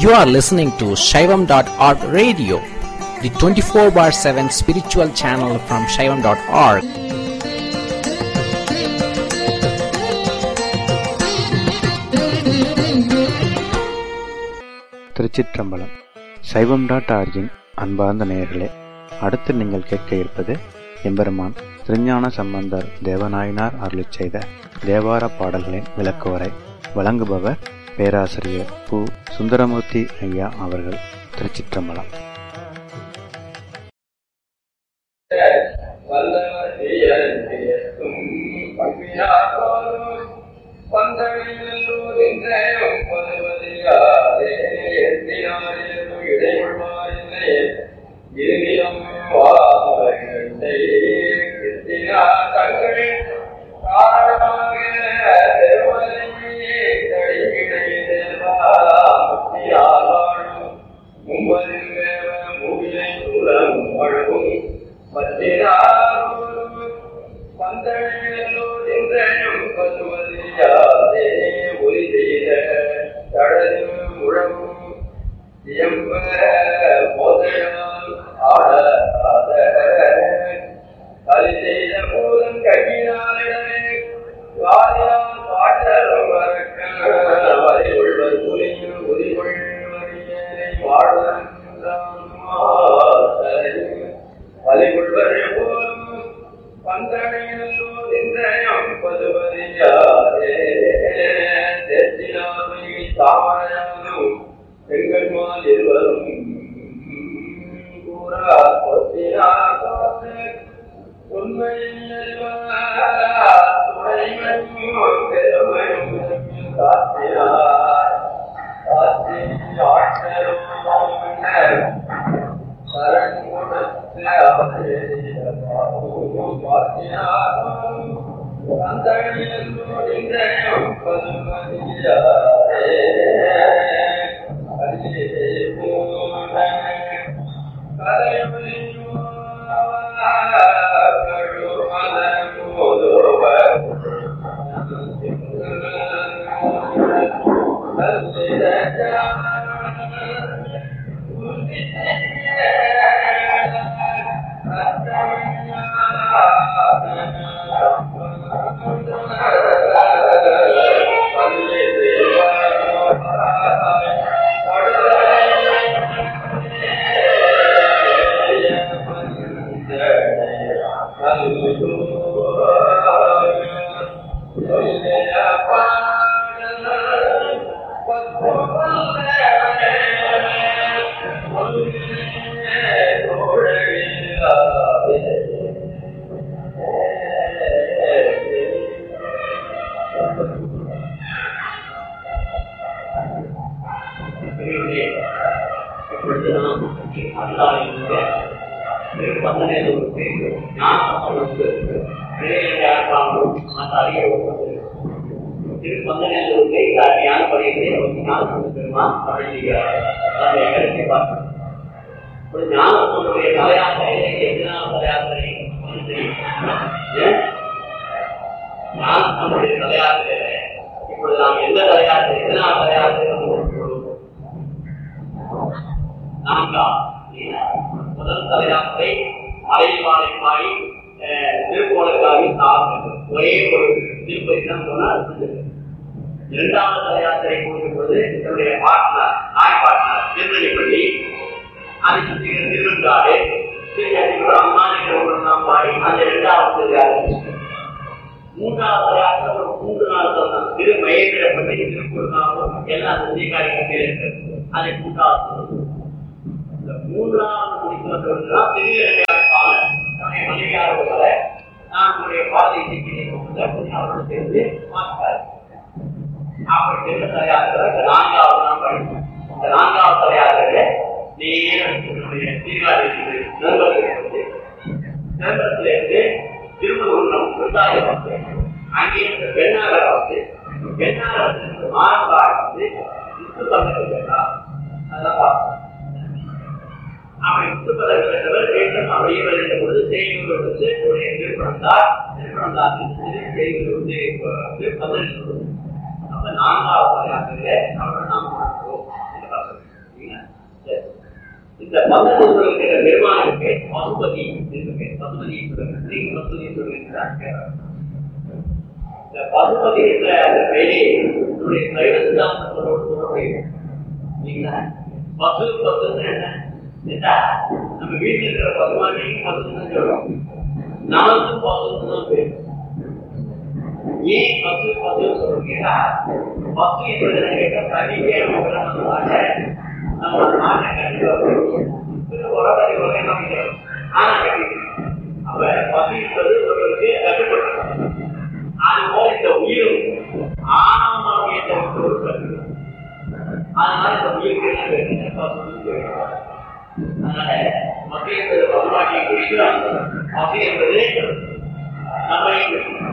You are listening to Shaivam.org radio, the 24 bar 7 spiritual channel from Shaivam.org. திருச்சிற்றம்பலம் சைவம் dot origin அன்பார்ந்த நேயர்களே அடுத்து நீங்கள் கேட்க இருப்பது எம்பெருமான் திருஞான சம்பந்தர் தேவநாயனார் அருளிச் செய்த தேவார பாடல்களின் விளக்குவரை வழங்குபவர் பேராசிரியர் பு சுந்தரமூர்த்தி ஐயா அவர்கள் திருச்சிற்றம்பலம் வல்லவர் செய்யற்கும் பண்பினாலும் பந்தவில்லூர் இன்றையும் பதுவதியாரே எத்தினாரேனும் இடையுள்வாரில்லை இருநிலம் வாழை எத்தினா தங்கள் காரணமாக திருமலையே தடிவிடை தேவா முத்தியாலும் மும்பதில் மேவ மூவிலை துலம் வழங்கும் பத்திராரும் பந்தழியலோ இன்றையும் பசுவதியாதே ஒலி செய்த தடது முழங்கும் இயம்ப போதையால் ஆடாத கலி செய்த மூலம் கையினாலிடமே வாரியால் பாட்டலும் மறக்க வரி கொள்வர் புலியும் உரிகொள் வரியை வாழ்வென்றான் வலிகொள்வர் போலும் பந்தனையிலோ இன்றையம் பதுவதியாரே தெத்தினாமை தாமரையாலும் பெண்கள்மால் இருவரும் கூறா கொத்தினார் உண்மை துணைமையும் பெருமையும் காத்தினார் காத்தி ஆற்றலும் சரண் கொடுத்து அவரே பார்த்தினாரும் அந்தழியில் இன்றையும் பதுமதியாரே கலியே பூன கலையுலியோ இப்பொழுது நாம் அல்லாவினுடைய திருப்பந்தனையிலுக்கு ஞானசம்பந்தனுக்கு இளையாக்காகவும் ஆசாரிய திருப்பந்தனையிலுக்கு ஞான படைகளை ஞானசம்பந்த பெருமான் வழங்குகிறார் அதை கருத்தை பார்க்கிறோம் ஒரு ஞானசம்பந்தனுடைய தலையாத்திரை எதிரான தலையாத்திரை ஞானசம்பந்தனுடைய தலையாத்திரை இப்பொழுது நாம் எந்த தலையாத்திரை எதிரான தலையாத்திரை நான்காம் முதல் தலையாத்திரை மலைவாழை பாடி திருக்கோளுக்காக சாப்பிட்டது ஒரே ஒரு திருப்பதி தான் சொன்னால் இரண்டாவது தலையாத்திரை போகும்போது என்னுடைய பாட்னார் நாய் பாட்னார் திருநெல்லிப்பள்ளி அதை சுற்றி திருவெங்காடு திருநெல்லிப்பள்ளி அம்மா நாம் பாடி அந்த இரண்டாவது தலையாத்திரை மூன்றாவது தலையாத்திரை ஒரு மூன்று நாள் சொன்னான் திரு மகேந்திரப்பள்ளி திருப்பூர்னாவும் எல்லாம் சந்திக்காரிகள் அதை மூன்றாவது இந்த மூன்றாவது முடிக்கிறவர்கள்தான் திருவிழாக்கான தன்னுடைய மனைவியாரோட நம்முடைய பாதை அவரோடு சேர்ந்து பார்த்தார் அப்படி சென்ற தலையாளர்கள் இந்த நான்காவது நாம் படிப்போம் இந்த நான்காவது தலையாளர்கள் நேரம் சீர்காழி நண்பர்கள் வந்து நண்பர்கள் இருந்து திருமணம் விருந்தாயம் வந்து அங்கே இருந்து பெண்ணாக வந்து பெண்ணாக மாறம்பாடு வந்து இந்து பக்கத்தில் கேட்டால் அதெல்லாம் பார்ப்போம் அவன் முத்துப்பதற்கு வேண்டும் வேண்டும் அப்படியே வருகின்ற பொழுது செய்திகள் வந்து உடைய திருப்பணந்தார் திருப்பணந்தார் செய்திகள் வந்து பதில் சொல்லுவது அப்ப நான்காவது ஆசிரியர் அவர்கள் நாம் பார்க்கிறோம் என்று பார்க்கிறோம் சரிங்களா? சரி. இந்த பக்கத்தில் இருக்கிற பெருமானுக்கு பசுபதி இருக்கு பசுபதி சொல்லுங்க நீங்க பசுபதி சொல்லுங்க இந்த பசுபதி என்ற அந்த பெயரை நம்முடைய சைவ சித்தாந்தத்தோடு தொடர்புடைய இல்லைங்களா பசு பசுன்னு என்ன கேட்டா, நம்ம வீட்டில் இருக்கிற பசுமாட்டையும் பசுன்னு சொல்றோம் நமக்கும் பசுன்னு தான் பேர் ஏன் பசு பசு சொல்றோம் கேட்டா பசு என்பது என்ன கேட்டா தனிக்கே வந்ததாக நம்ம ஒரு மாட்டை கட்டி உரபதி வகை நம்பிக்கிறோம் ஆனா கட்டிக்கிறோம் அப்ப பசு என்பது ஒருவருக்கு கட்டுப்பட்டு அது போல இந்த உயிரும் ஆணவமாக ஏற்ற ஒரு கட்டு அதனால இந்த உயிருக்கு என்ன பேரு? பசுன்னு பேரு. அதனால பசு என்பது பசுமாட்டியை குறிக்கிறோம் பசு என்பது நம்மை குறிக்கும்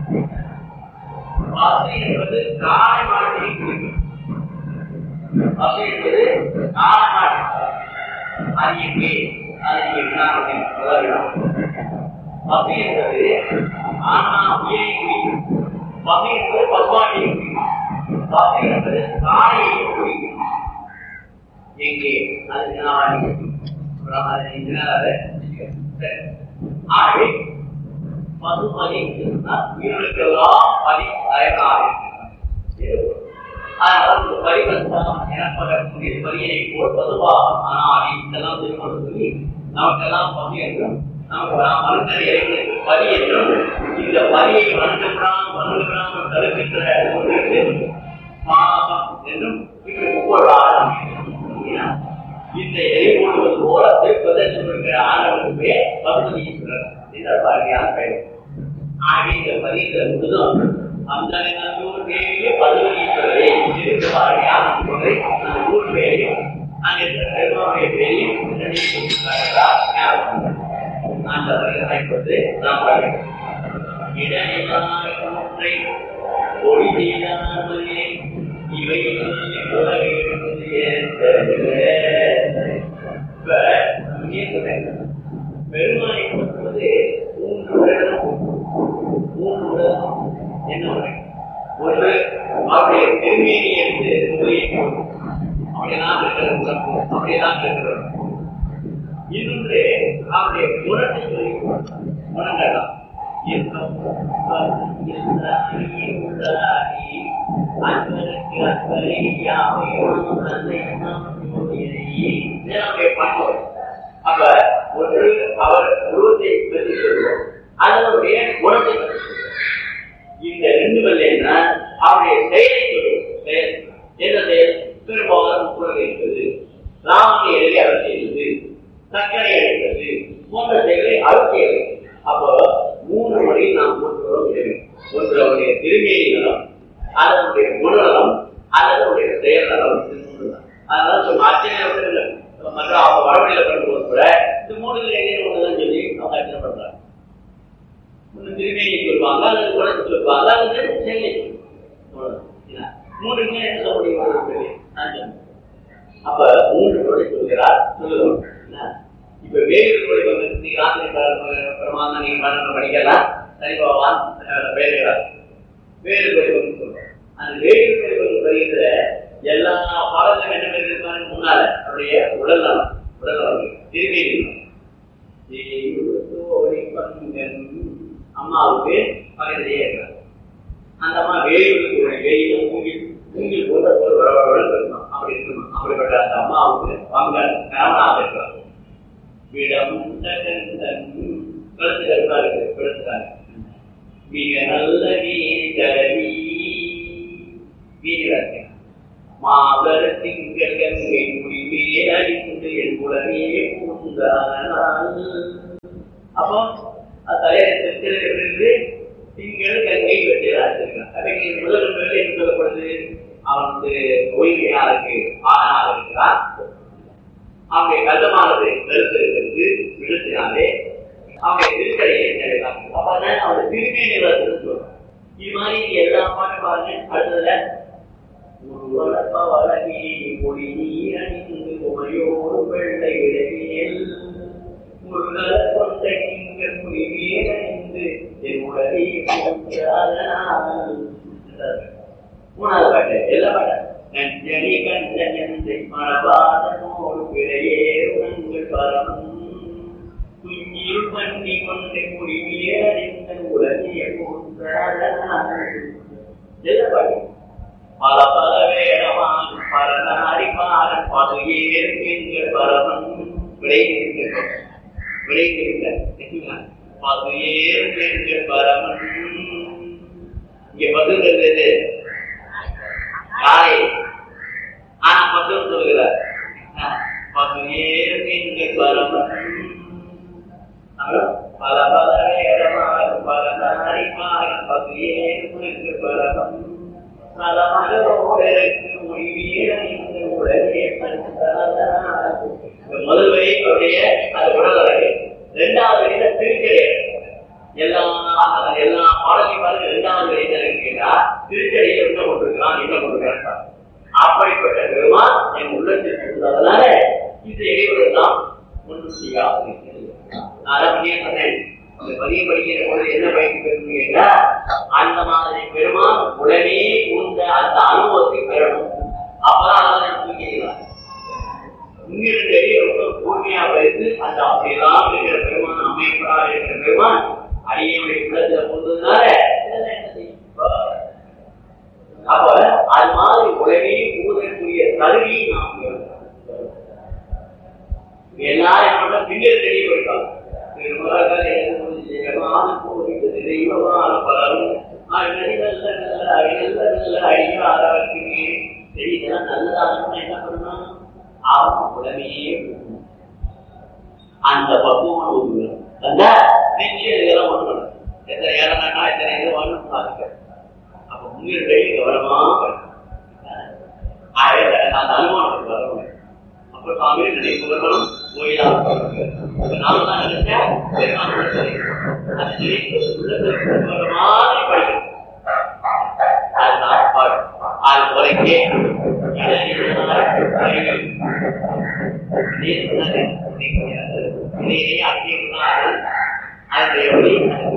பசு என்பது காளை மாட்டை குறிக்கும் பசு என்பது காளை மாட்டு அது எங்கே அது எங்கே வினாவுக்கு உதவிடும் பசு என்பது ஆனா உயிரை குறிக்கும் பசு என்பது பசுமாட்டியை குறிக்கும் பசு என்பது காளையை குறிக்கும் எங்கே அது வினாவாடி அப்புறம் அது இதனால சரி. ஆகவே மதுமதி உயிர்களுக்கெல்லாம் பதி அயனாக அதனால இந்த பரிவர்த்தனம் எனப்படக்கூடிய பரியை போல் பதுவாக ஆனாடி இதெல்லாம் திருமணம் சொல்லி நமக்கெல்லாம் பதி என்றும் நமக்கு நாம் மனுஷர்களுக்கு பதி என்றும் இந்த பரியை வணங்குகிறான் வணங்குகிறான் தடுக்கின்ற ஒன்றிற்கு மாதம் என்றும் இது ஒவ்வொரு ஆளும் இந்த எரிபொழுவது போல திருப்பதற்கு இருக்கிற ஆண்டவனுக்கு பசுமதி ஈஸ்வரர் இந்த பாரதியான பெயர் ஆகிய இந்த பதியத்தில் முழுதும் அந்த நல்லூர் பேரிலே பசுமதி ஈஸ்வரரை இருக்கு பாரதியான சொல்லை அந்த ஊர் பேரையும் அங்கே இருக்கிற பெருமாவுடைய பேரையும் இரண்டையும் சொல்லியிருக்கார்களா? ஞாபகம் இல்லை. அந்த வகையில் அழைப்பது நாம் பார்க்கிறோம் இடனிலாய் ஒன்றை ஒளி செய்யாமலே இவை உலகிலிருந்து ஏற்றவில்லை. இப்ப நம்ம ஏன் சொல்றேன்? பெருமானை பொறுத்தது மூன்று விரதம் மூன்று விரதம் என்ன முறை ஒன்று அவருடைய திருமேனி எடுத்து முதலியை போடும் அப்படியெல்லாம் இருக்கிற உறப்பு அப்படியெல்லாம் இருக்கிறோம் இன்னொன்று அவருடைய குணத்தை சொல்லி குணங்கள் தான் அப்ப ஒன்று அவர் உருவத்தை பற்றி சொல்லுவோம் அதனுடைய குணத்தை பற்றி சொல்லுவோம் இந்த ரெண்டு வல்லைன்னா அவருடைய செயலை சொல்லுவோம் செயல் என்ன செயல் பெரும்பாலும் குரல் என்பது ராமனை எழுதி அவர் செய்தது சர்க்கரை அடைந்தது போன்ற செயலை அவர் செய்வது அப்போ மூன்று முறையில் நாம் போட்டுக்கிறோம் இறைவன். ஒன்று அவருடைய திருமேனி நலம் அதனுடைய குணநலம் அல்லது அவருடைய செயல் நலம் இது மூன்று தான் அதனால சொன்ன அர்ச்சனை வந்து இல்லை. மற்ற அவங்க வடமொழியில பண்ணும்போது கூட இந்த மூணு ஏதேனும் ஒண்ணுதான் சொல்லி அவங்க அர்ச்சனை பண்றாங்க ஒண்ணு திருமேனி சொல்லுவாங்க அல்லது குணத்தை சொல்லுவாங்க அல்லது செயலை சொல்லுவாங்க மூணுமே என்ன சொல்ல முடியும் நான் சொன்னேன் அப்ப மூன்று முறை சொல்கிறார் சொல்லுவோம் என்ன? இப்ப வேறு முறை வந்து நீங்க ராத்திரி பிரமாதம் நீங்க பண்ண படிக்கலாம் சரிபாவான் வேறுகிறார் வேறு முறை வந்து சொல்றோம் அந்த வேறு முறை வந்து வருகிற எல்லா பாடலும் என்ன இருக்காங்க முன்னால அவருடைய உடல் நலம் உடல் நலம் திருமேனி நலம். அம்மாவுக்கு பக்கத்திலேயே இருக்கிறார் அந்த அம்மா வேலைகளுக்கு ஒரு வேலையில மூங்கில் மூங்கில் போன்ற ஒரு வரவழல் இருக்கணும் அப்படி இருக்கணும் அப்படிப்பட்ட அந்த அம்மாவுக்கு அவங்க கணவனாக இருக்கிறார் விடம் தகந்தன் கழுத்து கருப்பா இருக்கு கழுத்துக்காங்க மிக நல்ல வீரவி வீரராக மாதர திங்கள் கங்கை முடிவே அறிந்து என் குலமே பூந்தானால் அப்போ அது தலையிலிருந்து திங்கள் கங்கை வெட்டியதாக அவைக்கு முதல் முதலில் என்ன சொல்லப்படுது அவன் வந்து ஓய்வையா இருக்கு ஆணாக இருக்கிறான் அவனுடைய கதமானது கருத்து இருக்கிறது விழுத்தினாலே அவனுடைய திருக்கடையை நிறைவேறாங்க அப்பதான் அவனுடைய திரும்பிய நிலத்தில் சொல்றான் இது மாதிரி நீங்க எல்லா பாட்டு பாருங்க அடுத்ததுல உருவளப்ப வளவி மொழி நீரணிந்து உமையோடு வெள்ளை விளைவியல் முருகல கொண்ட நீங்கள் முடிவேறணிந்து என் உடலை மூன்றாவது பாட்டு எல்லா பாட்டு நஞ்சனி கஞ்சனை மரபாதனோடு பிழையே உங்கள் பரமம் குஞ்சில் பண்ணி கொண்டு முடிவிலே அறிந்த உலகிய பல பல வேடமான பரநாரி பாரன் பதுயேறு எங்கள் பரமன் விளைந்திருக்கிறோம் விளைந்திருக்க பதுயேறு எங்கள் பரமன் இங்க பதுங்கிறது காலை ஆனா பத்து சொல்லுகிறார் பதுயேறு எங்கள் பரமன் பல பல வேடமாக பல நாரி பாரன் பதுயேறு எங்கள் பரமன் பல மகளோடருக்கு முடிவீரணிந்து உலகே முதல் வரி அவருடைய அது உடலழகு இரண்டாவது வரியில திருக்கடை எல்லா எல்லா பாடலையும் பார்த்து இரண்டாவது வரியில இருக்கிறா திருக்கடையில என்ன கொண்டிருக்கிறான் என்ன கொண்டிருக்கிறான் அப்படிப்பட்ட பெருமான் என் உள்ளத்தில் இருந்ததுனால இந்த இடைவெளி தான் ஒன்றும் செய்யாது நான் அப்படியே சொன்னேன் அந்த பதிய படிக்கிற பொழுது என்ன பயன் பெறுவீங்களா அந்த மாதிரி பெருமான் உடனே உந்த அந்த அனுபவத்தை பெறணும் அப்பதான் அதை தூக்கிக்கலாம் இங்கிருந்து ரொம்ப கூர்மையா வைத்து அந்த அப்படியெல்லாம் இருக்கிற பெருமான் அமைப்படா இருக்கிற பெருமான் அடியனுடைய உள்ளத்துல பொழுதுனால இதெல்லாம் என்ன செய்யும்? அப்ப அது மாதிரி உடனே ஊதக்கூடிய தகுதியை நாம் பெறணும். எல்லாரும் என்னோட பின்னர் தெரிய போயிட்டாங்க திருமகள் எழுந்து முடிஞ்சமான கோவிட்டு தெய்வமான பலரும் நல்ல நல்ல நல்ல நல்ல அடியாரருக்கு சரி இதெல்லாம் நல்லதாக என்ன பண்ணணும் அவன் உடனே அந்த பக்குவமான ஒரு அந்த நிச்சயம் இதெல்லாம் ஒண்ணு பண்ணணும் எத்தனை ஏழனா எத்தனை இது வரணும் பாருங்க அப்ப முன்னிலை கவனமா அந்த அனுமானத்துக்கு வரணும் அப்ப சுவாமி நினைப்பவர்களும் கோயிலாக நாம தான் நினைச்சேன் அது நினைப்பு உள்ளத்துல மாதிரி படிக்கணும் அதுதான் பாடு அது குறைக்கே இதை அப்படியே அதனுடைய